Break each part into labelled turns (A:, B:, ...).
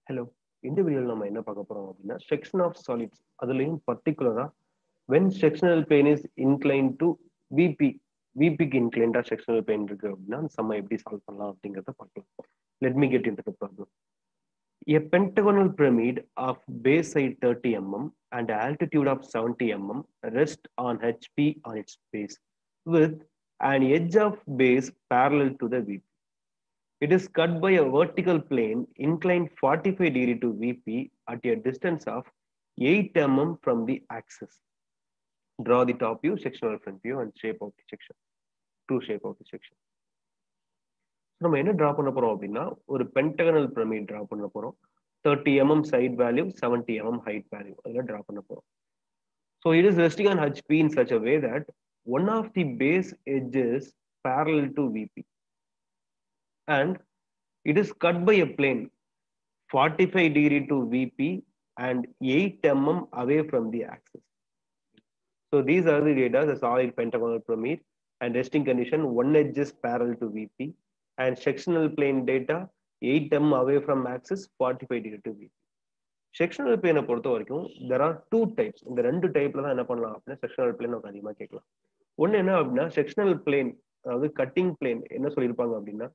A: Hello இந்த வீடியோவில் நம்ம என்ன பார்க்க போறோம் அப்படின்னா செக்ஷன் ஆஃப் சாலிட்ஸ் அதுலயும் பர்டிகுலரா when sectional plane is incline to VP விபிக்கு இன்க்ளைண்டா செக்ஷனல் பெயின் இருக்கு அப்படின்னா அந்த சம்ம எப்படி சால்வ் பண்ணலாம் அப்படிங்கிறத பார்க்கலாம் let me get into problem A pentagonal pyramid of base height 30 mm and altitude of 70 mm rests on HP on its base with an edge of base parallel to the VP. It is cut by a vertical plane inclined 45 degree to VP at a distance of 8 mm from the axis. Draw the top view, sectional front view, and shape of the section. True shape of the section. நம்ம என்ன draw பண்ண போறோம் அப்படின்னா ஒரு pentagonal pyramid draw பண்ண போறோம் thirty mm side value seventy mm height value அதில் draw பண்ண போறோம் so it is resting on HP in such a way that one of the base edges parallel to VP. And it is cut by a plane 45 degree to VP and 8 mm away from the axis. So these are the data, the solid pentagonal pyramid and resting condition, one edge is parallel to VP and sectional plane data 8 mm away from axis 45 degree to VP. Sectional பிளேனை பொறுத்த வரைக்கும் there R two types இந்த ரெண்டு டைப்ல தான் என்ன பண்ணலாம் அப்படின்னா செக்ஷனல் பிளேன் நமக்கு அதிகமாக கேட்கலாம் ஒன்று என்ன அப்படின்னா செக்ஷனல் பிளேன் அதாவது கட்டிங் பிளேன் என்ன சொல்லியிருப்பாங்க அப்படின்னா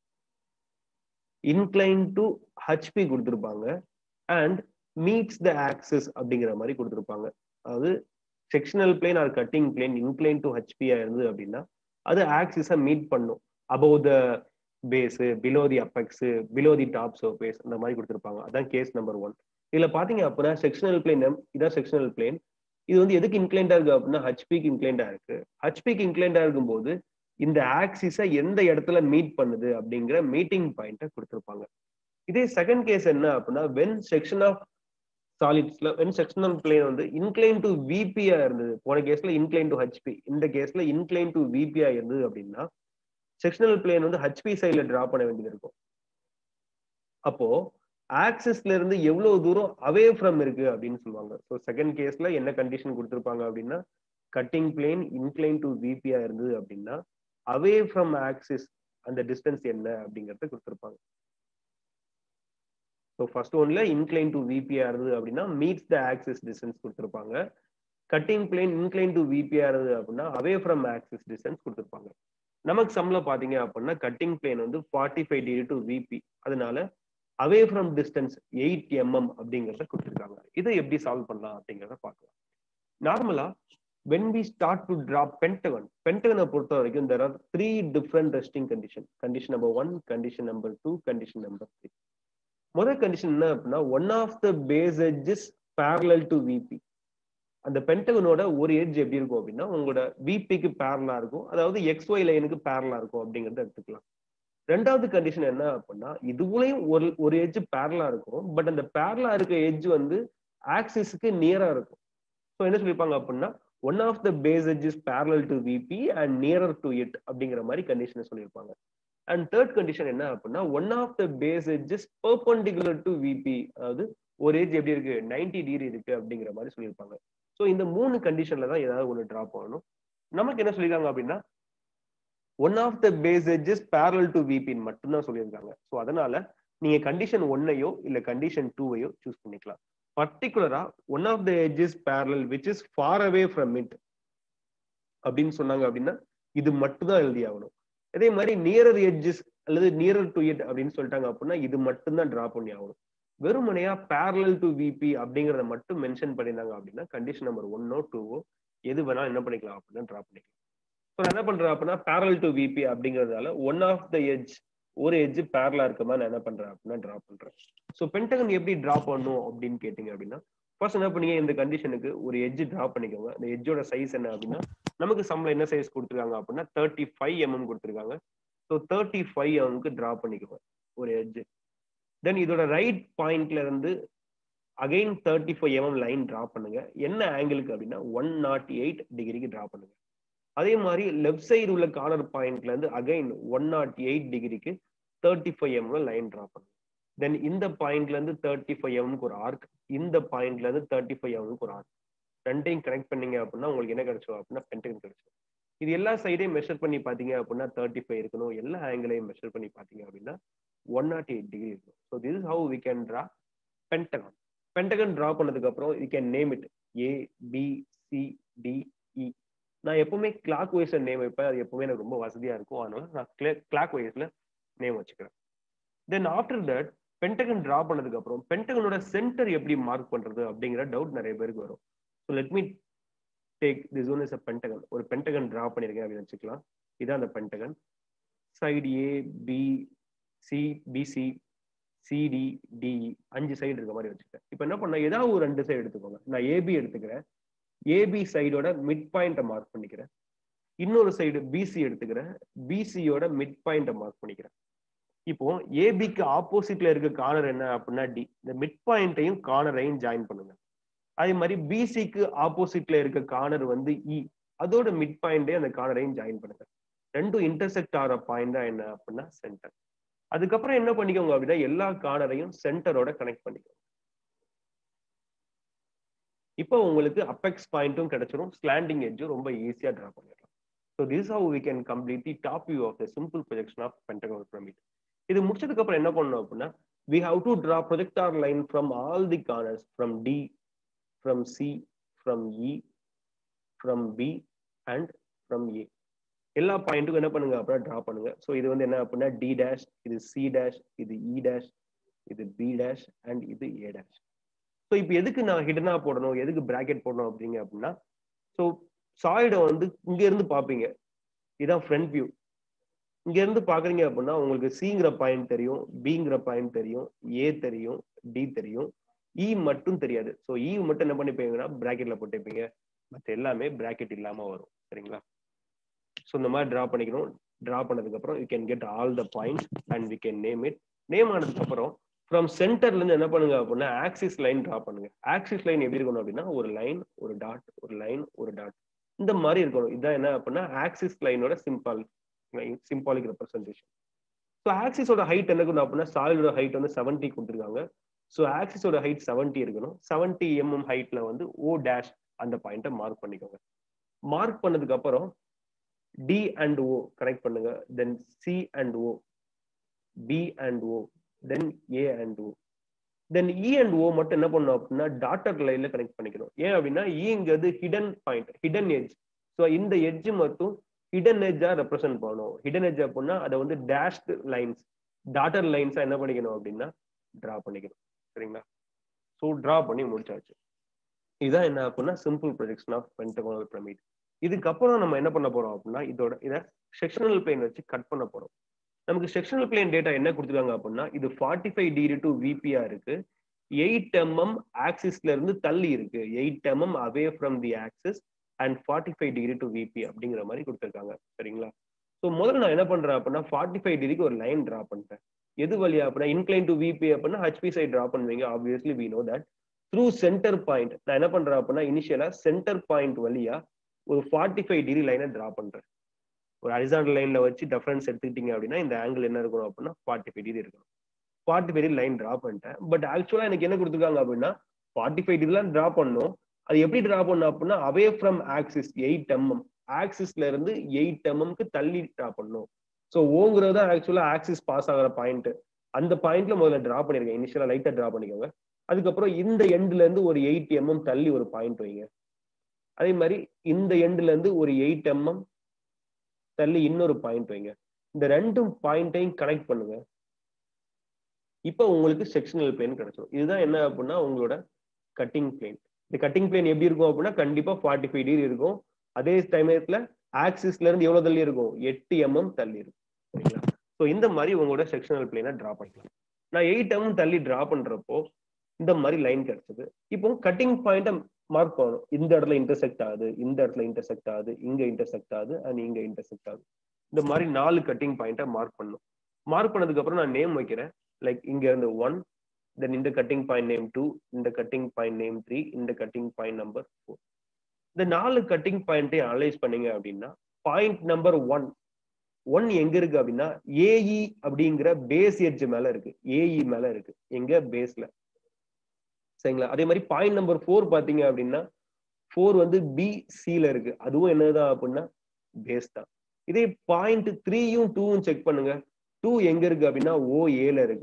A: இன்க்ளைன் டு ஹச்பி கொடுத்துருப்பாங்க அண்ட் மீட்ஸ் த ஆக்சஸ் அப்படிங்கிற மாதிரி கொடுத்துருப்பாங்க அதாவது sectional plane or cutting plane incline to ஹச்பியா இருந்தது அப்படின்னா அது ஆக்சிஸை மீட் பண்ணும் above the base below the apex below the top surface அந்த மாதிரி கொடுத்துருப்பாங்க அதான் கேஸ் நம்பர் ஒன் இதுல பாத்தீங்க அப்படின்னா செக்ஷனல் பிளேன் இதான் செக்ஷனல் பிளேன் இது வந்து எதுக்கு இன்க்ளைண்டா இருக்கு அப்படின்னா ஹச்பிக்கு இன்க்ளைண்டா இருக்கு ஹச்பிக்கு இன்க்ளைண்டா இருக்கும்போது இந்த ஆக்சிஸை எந்த இடத்துல மீட் பண்ணுது அப்படிங்கிற மீட்டிங் பாயிண்ட்டை கொடுத்துருப்பாங்க இதே செகண்ட் கேஸ் என்ன அப்படின்னா வென் செக்ஷன் ஆஃப் சாலிட்ஸ்ல வென் செக்ஷனல் பிளேன் வந்து இன்க்ளைன் டு விபியா இருந்தது போன கேஸ்ல இன்க்ளைன் டு ஹச்பி இந்த கேஸ்ல இன்க்ளைன் டு விபியா இருந்தது அப்படின்னா செக்ஷனல் பிளேன் வந்து ஹச்பி சைட்ல டிரா பண்ண வேண்டியது இருக்கும் அப்போ ஆக்சிஸ்ல இருந்து எவ்வளவு தூரம் அவே ஃப்ரம் இருக்கு அப்படின்னு சொல்லுவாங்க ஸோ செகண்ட் கேஸ்ல என்ன கண்டிஷன் கொடுத்துருப்பாங்க அப்படின்னா கட்டிங் பிளேன் இன்க்ளைன் டு விபியா இருந்தது அப்படின்னா அவே ஃப்ரம் ஆக்சிஸ் அந்த டிஸ்டன்ஸ் என்ன அப்படிங்கறத கொடுத்துருப்பாங்க ஸோ ஃபர்ஸ்ட் ஒன்ல இன்க்ளைன் டு விபியா இருந்தது அப்படின்னா மீட்ஸ் த ஆக்சிஸ் டிஸ்டன்ஸ் கொடுத்துருப்பாங்க கட்டிங் பிளேன் இன்க்ளைன் டு விபியா இருந்தது அப்படின்னா அவே ஃப்ரம் ஆக்சிஸ் டிஸ்டன்ஸ் கொடுத்துருப்பாங்க நமக்கு சம்ல பாத்தீங்க அப்படின்னா கட்டிங் பிளேன் வந்து forty five degree to VP அதனால away from distance eight mm அப்படிங்கிறத கொடுத்துருக்காங்க இதை எப்படி சால்வ் பண்ணலாம் அப்படிங்கிறத பார்க்கலாம் நார்மலா when we start to draw pentagon பென்டகனை பொறுத்த வரைக்கும் there are three different resting condition condition number one condition number two condition number three முதல் கண்டிஷன் என்ன அப்படின்னா one of the base edges parallel to VP அந்த பென்டகனோட ஒரு எட்ஜ் எப்படி இருக்கும் அப்படின்னா உங்களோட விபிக்கு பேரலா இருக்கும் அதாவது எக்ஸ் ஒய் லைனுக்கு பேரலா இருக்கும் அப்படிங்கறத எடுத்துக்கலாம் ரெண்டாவது கண்டிஷன் என்ன அப்படின்னா இதுவுலையும் ஒரு ஒரு எட்ஜ் பேரலா இருக்கும் பட் அந்த பேரலா இருக்க எட்ஜ் வந்து ஆக்சிஸுக்கு நியரா இருக்கும் ஸோ என்ன சொல்லியிருப்பாங்க அப்படின்னா one of the base edge is parallel to VP and nearer to it அப்படிங்கிற மாதிரி கண்டிஷன் சொல்லியிருப்பாங்க அண்ட் தேர்ட் கண்டிஷன் என்ன அப்படின்னா one of the base edges perpendicular to VP அதாவது ஒரு ஏஜ் எப்படி இருக்கு நைன்டி டிகிரி இருக்கு அப்படிங்கிற மாதிரி சொல்லியிருப்பாங்க ஸோ இந்த மூணு கண்டிஷன்ல தான் ஏதாவது ஒன்று ட்ரா பண்ணணும் நமக்கு என்ன சொல்லியிருக்காங்க அப்படின்னா one of the base edges parallel to விபின்னு மட்டும்தான் சொல்லியிருக்காங்க ஸோ அதனால நீங்க கண்டிஷன் ஒன்னையோ இல்ல கண்டிஷன் டூவையோ சூஸ் பண்ணிக்கலாம் பர்டிகுலரா one of the edges parallel which is far away from it அப்படின்னு சொன்னாங்க அப்படின்னா இது மட்டும் தான் எழுதி ஆகணும் அதே மாதிரி நியரர் எட்ஜஸ் அல்லது நியரர் டு இட் அப்படின்னு சொல்லிட்டாங்க அப்படின்னா இது மட்டும் தான் டிரா பண்ணி ஆகணும் வெறுமனையா பேரலல் டு விபி அப்படிங்கிறத மட்டும் மென்ஷன் பண்ணியிருந்தாங்க அப்படின்னா கண்டிஷன் நம்பர் ஒன்னோ டூவோ எது வேணாலும் என்ன பண்ணிக்கலாம் அப்படின்னா டிரா பண்ணிக்கலாம் ஸோ என்ன பண்றேன் அப்படின்னா பேரல் டு விபி அப்படிங்கிறதால ஒன் ஆஃப் த எட்ஜ் ஒரு எட்ஜ் பேரலா இருக்க மாதிரி நான் என்ன பண்றேன் அப்படின்னா டிரா பண்றேன் ஸோ பென்டகன் எப்படி டிரா பண்ணும் அப்படின்னு கேட்டீங்க அப்படின்னா ஃபர்ஸ்ட் என்ன பண்ணீங்க இந்த கண்டிஷனுக்கு ஒரு எட்ஜ் டிரா பண்ணிக்கோங்க அந்த எட்ஜோட சைஸ் என்ன அப்படின்னா நமக்கு சம்பளம் என்ன சைஸ் கொடுத்துருக்காங்க அப்படின்னா தேர்ட்டி ஃபைவ் எம்எம் கொடுத்துருக்காங்க ஸோ தேர்ட்டி ஃபைவ் எம்எம்க்கு டிரா பண்ணிக்கோங்க ஒரு எட்ஜ் தென் இதோட ரைட் பாயிண்ட்ல இருந்து again thirty five mm line draw பண்ணுங்க என்ன ஆங்கிளுக்கு அப்படின்னா ஒன் நாட் எயிட் டிகிரிக்கு டிரா பண்ணுங்க அதே மாதிரி லெஃப்ட் சைடு உள்ள கார்னர் பாயிண்ட்ல இருந்து அகைன் ஒன் நாட் எயிட் டிகிரிக்கு thirty five mm line draw பண்ணுங்க தென் இந்த பாயிண்ட்ல இருந்து தேர்ட்டி ஃபைவ் எம்க்கு ஒரு ஆர்க் இந்த பாயிண்ட்ல இருந்து தேர்ட்டி ஃபைவ் எம்க்கு ஒரு ஆர்க் ரெண்டையும் கனெக்ட் பண்ணீங்க அப்படின்னா உங்களுக்கு என்ன கிடைச்சோம் அப்படின்னா பென்டகன் கிடைச்சோம் இது எல்லா சைடையும் மெஷர் பண்ணி பாத்தீங்க அப்படின்னா தேர்ட்டி ஃபைவ் இருக்கணும் எல்லா ஆங்கிளையும் மெஷர் பண்ணி பாத்தீங்க அப்படின்னா ஒன் நாட் எயிட் டிகிரி இருக்கும் so this how we can draw pentagon pentagon draw பண்ணதுக்கு அப்புறம் you can name it A B C D E நான் எப்பவுமே கிளாக் வைஸ்ல நேம் வைப்பேன் அது எப்பவுமே எனக்கு ரொம்ப வசதியா இருக்கும் அதனால நான் கிளாக் வைஸ்ல நேம் வச்சுக்கிறேன் then after that pentagon draw பண்ணதுக்கு அப்புறம் பென்டகனோட சென்டர் எப்படி மார்க் பண்றது அப்படிங்கிற டவுட் நிறைய பேருக்கு வரும் so let me take this one is a pentagon ஒரு பென்டகன் டிரா பண்ணிருக்கேன் அப்படின்னு வச்சுக்கலாம் இதான் அந்த pentagon side A B C BC CD DE அஞ்சு சைடு இருக்க மாதிரி வச்சுக்கிறேன் இப்போ என்ன பண்ண ஏதாவது ஒரு ரெண்டு சைடு எடுத்துக்கோங்க நான் ஏபி எடுத்துக்கிறேன் ஏபி சைடோட மிட் பாயிண்ட்டை மார்க் பண்ணிக்கிறேன் இன்னொரு சைடு பிசி எடுத்துக்கிறேன் பிசியோட மிட் பாயிண்ட்டை மார்க் பண்ணிக்கிறேன் இப்போ ஏபிக்கு ஆப்போசிட்ல இருக்க கார்னர் என்ன அப்படின்னா டி இந்த மிட் பாயிண்ட்டையும் கார்னரையும் ஜாயின் பண்ணுங்க அதே மாதிரி பிசிக்கு ஆப்போசிட்ல இருக்க கார்னர் வந்து இ அதோட மிட் பாயிண்டையும் அந்த கார்னரையும் ஜாயின் பண்ணுங்க ரெண்டும் இன்டர்செக்ட் ஆகிற பாயிண்ட் தான் என்ன அப்படின்னா சென்டர் அதுக்கப்புறம் என்ன பண்ணிக்கோங்க அப்படின்னா எல்லா கார்னரையும் சென்டரோட கனெக்ட் பண்ணிக்கோங்க இப்போ உங்களுக்கு அப்பெக்ஸ் பாயிண்ட்டும் கிடைச்சிரும் ஸ்லாண்டிங் எட்ஜும் ரொம்ப ஈஸியா டிரா பண்ணிடலாம் so this how we can complete the top view of the simple projection of pentagon pyramid இது முடிச்சதுக்கு அப்புறம் என்ன பண்ணணும் அப்படின்னா we have to draw projector line from all the corners from D from C from E from B and from A எல்லா பாயிண்ட்டுக்கும் என்ன பண்ணுங்க அப்படின்னா டிரா பண்ணுங்க ஸோ இது வந்து என்ன அப்படின்னா டி டேஷ் இது சி டேஷ் இது இ டேஷ் இது பி டேஷ் அண்ட் இது ஏ டேஷ் ஸோ இப்போ எதுக்கு நான் ஹிடனா போடணும் எதுக்கு பிராக்கெட் போடணும் அப்படிங்க அப்படின்னா ஸோ சாய்டை வந்து இங்க இருந்து பார்ப்பீங்க இதான் ஃப்ரண்ட் வியூ இங்க இருந்து பாக்குறீங்க அப்படின்னா உங்களுக்கு சிங்கிற பாயிண்ட் தெரியும் பிங்கிற பாயிண்ட் தெரியும் ஏ தெரியும் டி தெரியும் இ மட்டும் தெரியாது ஸோ இ மட்டும் என்ன பண்ணிப்பீங்கன்னா பிராக்கெட்ல போட்டுப்பீங்க மற்ற எல்லாமே பிராக்கெட் இல்லாம வரும் சரிங்களா ஸோ இந்த மாதிரி டிரா பண்ணிக்கணும் டிரா பண்ணதுக்கு அப்புறம் you can get all the points and we can name it name ஆனதுக்கு அப்புறம் ஃப்ரம் சென்டர்ல இருந்து என்ன பண்ணுங்க அப்படின்னா ஆக்சிஸ் லைன் டிரா பண்ணுங்க ஆக்சிஸ் லைன் எப்படி இருக்கணும் அப்படின்னா ஒரு லைன் ஒரு டாட் ஒரு லைன் ஒரு டாட் இந்த மாதிரி இருக்கணும் இதுதான் என்ன அப்படின்னா ஆக்சிஸ் லைனோட சிம்பால் சிம்பாலிக் ரெப்ரஸன்டேஷன் ஸோ ஆக்சிஸோட ஹைட் என்ன இருக்கணும் அப்படின்னா சாலிடோட ஹைட் வந்து செவன்ட்டி கொடுத்துருக்காங்க ஸோ ஆக்சிஸோட ஹைட் செவன்ட்டி இருக்கணும் செவன்ட்டி எம்எம் ஹைட்ல வந்து ஓ டேஷ் அந்த பாயிண்ட்டை மார்க் பண்ணிக்கோங்க மார்க் பண்ணதுக்கு அப்புறம் டி அண்ட் ஓ கனெக்ட் பண்ணுங்க then C and O B and O then A and O then E and O மட்டும் என்ன பண்ணும் அப்படின்னா டாட்டர் லைன்ல கனெக்ட் பண்ணிக்கணும் ஏன் அப்படின்னா இங்கிறது hidden point hidden edge so இந்த எட்ஜ் மட்டும் ஹிடன் எட்ஜா ரெப்ரசென்ட் பண்ணணும் ஹிடன் எட்ஜ் அப்படின்னா அதை வந்து டேஷ்ட் லைன்ஸ் டாட்டர் லைன்ஸா என்ன பண்ணிக்கணும் அப்படின்னா டிரா பண்ணிக்கணும் சரிங்களா ஸோ டிரா பண்ணி முடிச்சாச்சு இதுதான் என்ன அப்படின்னா simple projection of pentagonal pyramid இதுக்கப்புறம் நம்ம என்ன பண்ண போறோம் அப்படின்னா இதோட இதை செக்ஷனல் பிளேன் வச்சு கட் பண்ண போறோம் நமக்கு செக்ஷனல் பிளேன் டேட்டா என்ன கொடுத்துருக்காங்க அப்படின்னா இது ஃபார்ட்டி ஃபைவ் டிகிரி டு விபியா இருக்கு எயிட் எம்எம் ஆக்சிஸ்ல இருந்து தள்ளி இருக்கு eight mm away from the axis and forty five degree to VP அப்படிங்கிற மாதிரி கொடுத்துருக்காங்க சரிங்களா ஸோ முதல்ல நான் என்ன பண்றேன் அப்படின்னா ஃபார்ட்டி ஃபைவ் டிகிரிக்கு ஒரு லைன் டிரா பண்ணிட்டேன் எது வழியா அப்படின்னா இன்க்ளைன் டு விபி அப்படின்னா ஹெச்பி சைட் டிரா பண்ணுவீங்க obviously we know that through center point நான் என்ன பண்றேன் அப்படின்னா இனிஷியலா சென்டர் பாயிண்ட் வழியா ஒரு ஃபார்ட்டி ஃபைவ் டிகிரி லைனை டிரா பண்றேன் ஒரு ஹரிசாண்டல் லைன்ல வச்சு டெஃபரன்ஸ் எடுத்துக்கிட்டீங்க அப்படின்னா இந்த ஆங்கிள் என்ன இருக்கணும் அப்படின்னா ஃபார்ட்டி ஃபைவ் டிகிரி இருக்கணும் forty five degree line draw பண்ணிட்டேன் பட் ஆக்சுவலா எனக்கு என்ன கொடுத்துருக்காங்க அப்படின்னா ஃபார்ட்டி ஃபைவ் டிகிரிலாம் டிரா பண்ணும் அது எப்படி டிரா பண்ணும் அப்படின்னா away from axis eight mm ஆக்சிஸ்ல இருந்து எயிட் எம்எம்க்கு தள்ளி டிரா பண்ணும் ஸோ ஓங்கிறது தான் ஆக்சுவலா ஆக்சிஸ் பாஸ் ஆகிற பாயிண்ட் அந்த பாயிண்ட்ல முதல்ல டிரா பண்ணிருக்கேன் இனிஷியலா லைட்டா டிரா பண்ணிக்கோங்க அதுக்கப்புறம் இந்த எண்ட்ல இருந்து ஒரு எயிட் எம்எம் தள்ளி ஒரு பாயிண்ட் வைங்க அதே மாதிரி இந்த எண்ட்ல இருந்து ஒரு எயிட் எம்எம் தள்ளி இன்னொரு பாயிண்ட் வைங்க இந்த ரெண்டு பாயிண்டையும் கனெக்ட் பண்ணுங்க இப்போ உங்களுக்கு செக்ஷனல் பிளேன் கிடைச்சிடும் இதுதான் என்ன அப்படின்னா உங்களோட கட்டிங் பிளேன் இந்த கட்டிங் பிளேன் எப்படி இருக்கும் அப்படின்னா கண்டிப்பா ஃபார்ட்டி ஃபைவ் டிகிரி இருக்கும் அதே சமயத்துல ஆக்சிஸ்ல இருந்து எவ்வளவு தள்ளி இருக்கும் எட்டு எம்எம் தள்ளி இருக்கும் சரிங்களா ஸோ இந்த மாதிரி உங்களோட செக்ஷனல் பிளேனை டிரா பண்ணிக்கலாம் நான் எயிட் எம்எம் தள்ளி டிரா பண்றப்போ இந்த மாதிரி லைன் கிடைச்சது இப்போ கட்டிங் பாயிண்ட்டை மார்க் பண்ணணும் இந்த இடத்துல இன்டர்செக்ட் ஆகுது இந்த இடத்துல இன்டர்செக்ட் ஆகுது இங்க இன்டர்செக்ட் ஆகுது அண்ட் இங்க இன்டர்செக்ட் ஆகுது இந்த மாதிரி நாலு கட்டிங் பாயிண்ட்டை மார்க் பண்ணணும் மார்க் பண்ணதுக்கு அப்புறம் நான் நேம் வைக்கிறேன் லைக் இங்க இருந்து ஒன் தென் இந்த கட்டிங் பாயிண்ட் நேம் டூ இந்த கட்டிங் பாயிண்ட் நேம் த்ரீ இந்த கட்டிங் பாயிண்ட் நம்பர் ஃபோர் இந்த நாலு கட்டிங் பாயிண்ட்டையும் அனலைஸ் பண்ணீங்க அப்படின்னா பாயிண்ட் நம்பர் ஒன் ஒன் எங்க இருக்கு அப்படின்னா ஏஇ அப்படிங்கிற பேஸ் எட்ஜ் மேல இருக்கு ஏஇ மேல இருக்கு எங்க பேஸ்ல சரிங்களா அதே மாதிரி பாயிண்ட் நம்பர் ஃபோர் பாத்தீங்க அப்படின்னா ஃபோர் வந்து பி சில இருக்கு அதுவும் என்னதான் அப்படின்னா பேஸ் தான் இதே பாயிண்ட் த்ரீயும் டூவும் செக் பண்ணுங்க டூ எங்க இருக்கு அப்படின்னா ஓ ஏல இருக்கு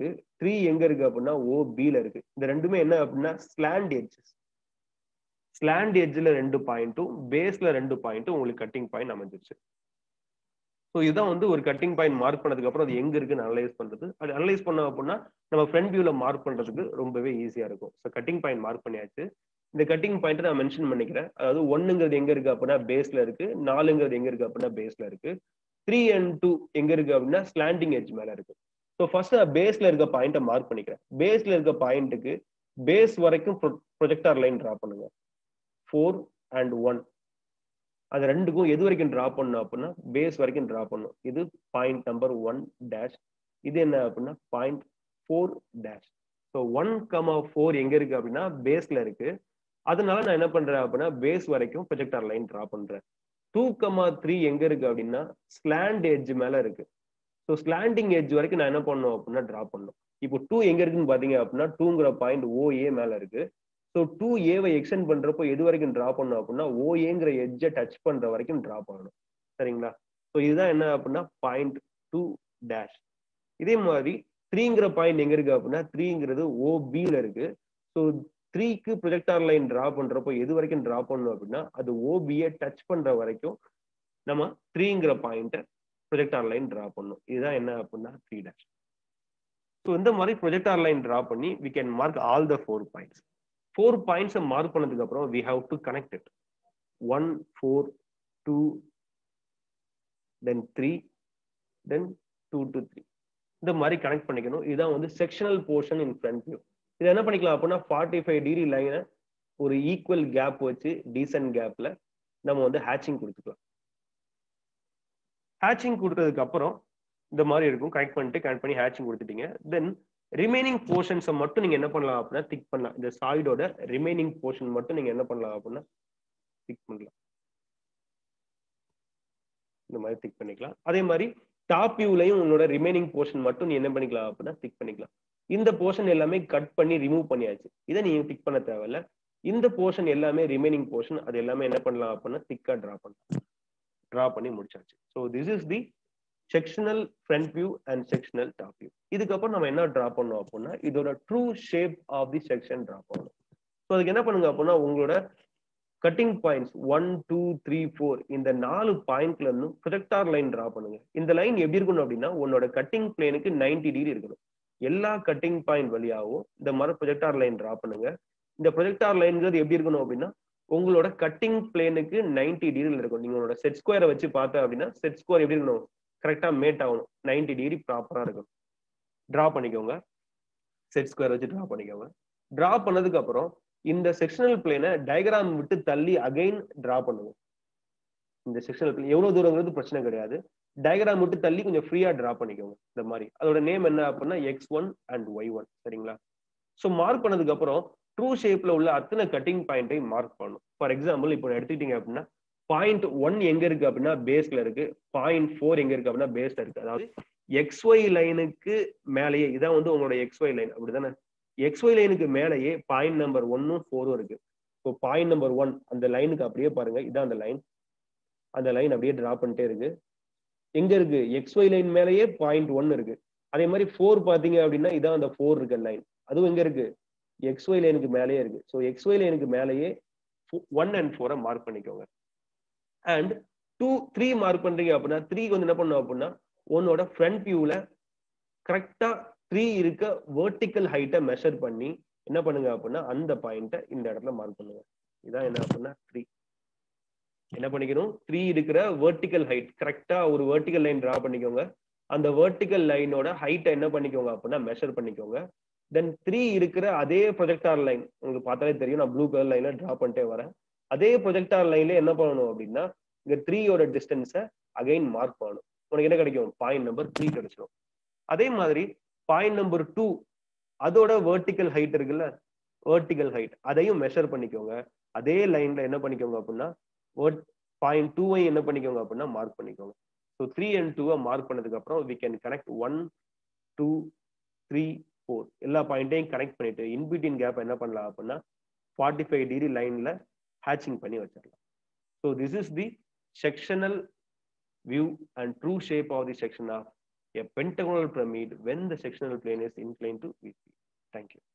A: த்ரீ எங்க இருக்கு அப்படின்னா ஓ பில இருக்கு இந்த ரெண்டுமே என்ன அப்படின்னா ஸ்லாண்ட் எட்ஜஸ் ஸ்லாண்ட் எட்ஜ்ல ரெண்டு பாயிண்ட்டும் பேஸ்ல ரெண்டு பாயிண்ட்டும் உங்களுக்கு கட்டிங் பாயிண்ட் அமைஞ்சிருச்சு ஸோ இதுதான் வந்து ஒரு கட்டிங் பாயிண்ட் மார்க் பண்ணதுக்கு அப்புறம் அது எங்க இருக்குன்னு அனலைஸ் பண்றது அது அனலைஸ் பண்ணோம் அப்படின்னா நம்ம ஃப்ரண்ட் வியூல மார்க் பண்றதுக்கு ரொம்பவே ஈஸியா இருக்கும் ஸோ கட்டிங் பாயிண்ட் மார்க் பண்ணியாச்சு இந்த கட்டிங் பாயிண்ட் நான் மென்ஷன் பண்ணிக்கிறேன் அதாவது ஒன்னுங்கிறது எங்க இருக்கு அப்படின்னா பேஸ்ல இருக்கு நாலுங்கிறது எங்க இருக்கு அப்படின்னா பேஸ்ல இருக்கு த்ரீ அண்ட் டூ எங்க இருக்கு அப்படின்னா ஸ்லாண்டிங் எட்ஜ் மேல இருக்கு ஸோ ஃபர்ஸ்ட் நான் பேஸ்ல இருக்க பாயிண்ட்டை மார்க் பண்ணிக்கிறேன் பேஸ்ல இருக்க பாயிண்ட்டுக்கு பேஸ் வரைக்கும் ப்ரொஜெக்டார் லைன் டிரா பண்ணுங்க ஃபோர் அண்ட் ஒன் அது ரெண்டுக்கும் எது வரைக்கும் டிரா பண்ணும் அப்படின்னா பேஸ் வரைக்கும் டிரா பண்ணும் இது பாயிண்ட் நம்பர் ஒன் டேஷ் இது என்ன அப்படின்னா point four dash so one comma four எங்க இருக்கு அப்படின்னா பேஸ்ல இருக்கு அதனால நான் என்ன பண்றேன் அப்படின்னா பேஸ் வரைக்கும் ப்ரொஜெக்டார் லைன் டிரா பண்றேன் டூ கமா த்ரீ எங்க இருக்கு அப்படின்னா ஸ்லாண்ட் எட்ஜ் மேல இருக்கு ஸோ ஸ்லாண்டிங் எட்ஜ் வரைக்கும் நான் என்ன பண்ணணும் அப்படின்னா டிரா பண்ணணும் இப்போ டூ எங்க இருக்குன்னு பாத்தீங்க அப்படின்னா டூங்கிற பாயிண்ட் ஓ ஏ மேல இருக்கு ஸோ டூ ஏவை எக்ஸ்டெண்ட் பண்றப்போ எது வரைக்கும் டிரா பண்ணணும் அப்படின்னா ஓஏங்கிற எட்ஜை டச் பண்ற வரைக்கும் டிரா பண்ணணும் சரிங்களா ஸோ இதுதான் என்ன அப்படின்னா பாயிண்ட் டூ டேஷ் இதே மாதிரி த்ரீங்கிற பாயிண்ட் எங்க இருக்கு அப்படின்னா த்ரீங்கிறது ஓபியில் இருக்கு ஸோ த்ரீக்கு ப்ரொஜெக்டார் லைன் டிரா பண்றப்போ எது வரைக்கும் டிரா பண்ணணும் அப்படின்னா அது ஓபியை டச் பண்ற வரைக்கும் நம்ம த்ரீங்கிற பாயிண்ட்டை ப்ரொஜெக்டார் லைன் டிரா பண்ணும் இதுதான் என்ன அப்படின்னா த்ரீ டேஷ் ஸோ இந்த மாதிரி ப்ரொஜெக்டார் லைன் டிரா பண்ணி we can mark all the four points four பாயிண்ட்ஸை மார்க் பண்ணதுக்கு அப்புறம் we have to connect it one four two then three then two to three இந்த மாதிரி கனெக்ட் பண்ணிக்கணும் இதுதான் வந்து sectional portion in front view இது என்ன பண்ணிக்கலாம் அப்படின்னா ஃபார்ட்டி ஃபைவ் டிகிரி லைனை ஒரு ஈக்குவல் கேப் வச்சு டீசன்ட் கேப்ல நம்ம வந்து ஹேச்சிங் கொடுத்துக்கலாம் ஹேச்சிங் கொடுத்ததுக்கு அப்புறம் இந்த மாதிரி இருக்கும் கனெக்ட் பண்ணிட்டு கனெக்ட் பண்ணி ஹேச்சிங் கொடுத்துட்டீங்க தென் ரிமைனிங் போர்ஷன்ஸை மட்டும் நீங்க என்ன பண்ணலாம் அப்படின்னா திக் பண்ணலாம் இந்த சாய்டோட ரிமைனிங் போர்ஷன் மட்டும் நீங்க என்ன பண்ணலாம் அப்படின்னா திக் பண்ணலாம் இந்த மாதிரி திக் பண்ணிக்கலாம் அதே மாதிரி டாப் வியூலையும் உன்னோட ரிமைனிங் போர்ஷன் மட்டும் நீ என்ன பண்ணிக்கலாம் அப்படின்னா திக் பண்ணிக்கலாம் இந்த போர்ஷன் எல்லாமே கட் பண்ணி ரிமூவ் பண்ணியாச்சு இதை நீங்க டிக் பண்ண தேவையில்ல இந்த போர்ஷன் எல்லாமே ரிமைனிங் போர்ஷன் அது எல்லாமே என்ன பண்ணலாம் அப்படின்னா திக்கா டிரா பண்ணலாம் டிரா பண்ணி முடிச்சாச்சு so this is the sectional front view and sectional top view இதுக்கப்புறம் நம்ம என்ன டிரா பண்ணோம் அப்படின்னா இதோட true shape of the section draw பண்ணணும் ஸோ அதுக்கு என்ன பண்ணுங்க அப்படின்னா உங்களோட cutting points one two three four இந்த நாலு பாயிண்ட்ல இருந்தும் ப்ரொஜெக்டார் லைன் டிரா பண்ணுங்க இந்த லைன் எப்படி இருக்கணும் அப்படின்னா உன்னோட கட்டிங் பிளேனுக்கு நைன்டி டிகிரி இருக்கணும் எல்லா கட்டிங் பாயிண்ட் வழியாகவும் இந்த மாதிரி ப்ரொஜெக்டார் லைன் டிரா பண்ணுங்க இந்த ப்ரொஜெக்டார் லைன்ங்கிறது எப்படி இருக்கணும் அப்படின்னா உங்களோட கட்டிங் பிளேனுக்கு நைன்டி டிகிரியில் இருக்கும் நீங்க உங்களோட செட் ஸ்கொயரை வச்சு பார்த்தா அப்படின்னா செட் ஸ்கொயர் எப்படி இருக்கணும் கரெக்டா மேட் ஆகணும் நைன்டி டிகிரி ப்ராப்பரா இருக்கும் டிரா பண்ணிக்கோங்க செட் ஸ்கொயர் வச்சு டிரா பண்ணிக்கோங்க டிரா பண்ணதுக்கு அப்புறம் இந்த செக்ஷனல் பிளேனை டயக்ராம் விட்டு தள்ளி அகைன் டிரா பண்ணுங்க இந்த செக்ஷனல் பிளேன் எவ்வளவு தூரங்கிறது பிரச்சனை கிடையாது டயக்ராம் விட்டு தள்ளி கொஞ்சம் ஃப்ரீயா டிரா பண்ணிக்கோங்க இந்த மாதிரி அதோட நேம் என்ன அப்படின்னா X one and Y one சரிங்களா ஸோ மார்க் பண்ணதுக்கு அப்புறம் ட்ரூ ஷேப்ல உள்ள அத்தனை கட்டிங் பாயிண்டை மார்க் பண்ணணும் ஃபார் எக்ஸாம்பிள் இப்போ எடுத்துக்கிட்டீங்க அப்படின்னா பாயிண்ட் ஒன் எங்க இருக்கு அப்படின்னா பேஸ்ல இருக்கு பாயிண்ட் ஃபோர் எங்க இருக்கு அப்படின்னா பேஸ்ல இருக்கு அதாவது எக்ஸ் ஒய் லைனுக்கு மேலேயே இதான் வந்து உங்களோட எக்ஸ் ஒய் லைன் அப்படிதானே எக்ஸ் ஒய் லைனுக்கு மேலேயே பாயிண்ட் நம்பர் ஒன்னும் ஃபோரும் இருக்கு இப்போ பாயிண்ட் நம்பர் ஒன் அந்த லைனுக்கு அப்படியே பாருங்க இதான் அந்த லைன் அந்த லைன் அப்படியே டிரா பண்ணிட்டே இருக்கு எங்க இருக்கு எக்ஸ் ஒய் லைன் மேலேயே பாயிண்ட் ஒன் இருக்கு அதே மாதிரி ஃபோர் பாத்தீங்க அப்படின்னா இதான் அந்த ஃபோர் இருக்க லைன் அதுவும் எங்க இருக்கு எக்ஸ் ஒய் லைனுக்கு மேலேயே இருக்கு ஸோ எக்ஸ் ஒய் லைனுக்கு மேலேயே ஒன் அண்ட் ஃபோரை மார்க் பண்ணிக்கோங்க அண்ட் டூ த்ரீ மார்க் பண்றீங்க அப்படின்னா த்ரீக்கு வந்து என்ன பண்ணும் அப்படின்னா உன்னோட ஃப்ரண்ட் வியூல கரெக்டா த்ரீ இருக்க வேர்டிக்கல் ஹைட்டை மெஷர் பண்ணி என்ன பண்ணுங்க அப்படின்னா அந்த பாயிண்ட்டை இந்த இடத்துல மார்க் பண்ணுங்க இதான் என்ன அப்படின்னா த்ரீ என்ன பண்ணிக்கணும் த்ரீ இருக்கிற வேர்டிக்கல் ஹைட் கரெக்டா ஒரு வேர்டிக்கல் லைன் டிரா பண்ணிக்கோங்க அந்த வேர்டிக்கல் லைனோட ஹைட்டை என்ன பண்ணிக்கோங்க அப்படின்னா மெஷர் பண்ணிக்கோங்க தென் த்ரீ இருக்கிற அதே ப்ரொஜெக்டார் லைன் உங்களுக்கு பார்த்தாலே தெரியும் நான் ப்ளூ கலர் லைன்ல டிரா பண்ணிட்டே வரேன் அதே ப்ரொஜெக்டார் லைன்ல என்ன பண்ணணும் அப்படின்னா இங்க த்ரீயோட டிஸ்டன்ஸை அகைன் மார்க் பண்ணணும் உனக்கு என்ன கிடைக்கும் பாயிண்ட் நம்பர் த்ரீ கிடைச்சிடும் அதே மாதிரி பாயிண்ட் நம்பர் டூ அதோட வேர்டிக்கல் ஹைட் இருக்குல்ல வேர்டிக்கல் ஹைட் அதையும் மெஷர் பண்ணிக்கோங்க அதே லைன்ல என்ன பண்ணிக்கோங்க அப்படின்னா பாயிண்ட் டூவை என்ன பண்ணிக்கோங்க அப்படின்னா மார்க் பண்ணிக்கோங்க ஸோ த்ரீ அண்ட் டூவை மார்க் பண்ணதுக்கு அப்புறம் we can connect one two three four எல்லா பாயிண்ட்டையும் கனெக்ட் பண்ணிட்டு இன்பிட்வீன் கேப் என்ன பண்ணலாம் அப்படின்னா ஃபார்ட்டி ஃபைவ் டிகிரி லைன்ல ஹேச்சிங் பண்ணி வச்சிடலாம் so this is the sectional view and true shape of the section of a pentagonal pyramid when the sectional plane is inclined to VP. Thank you.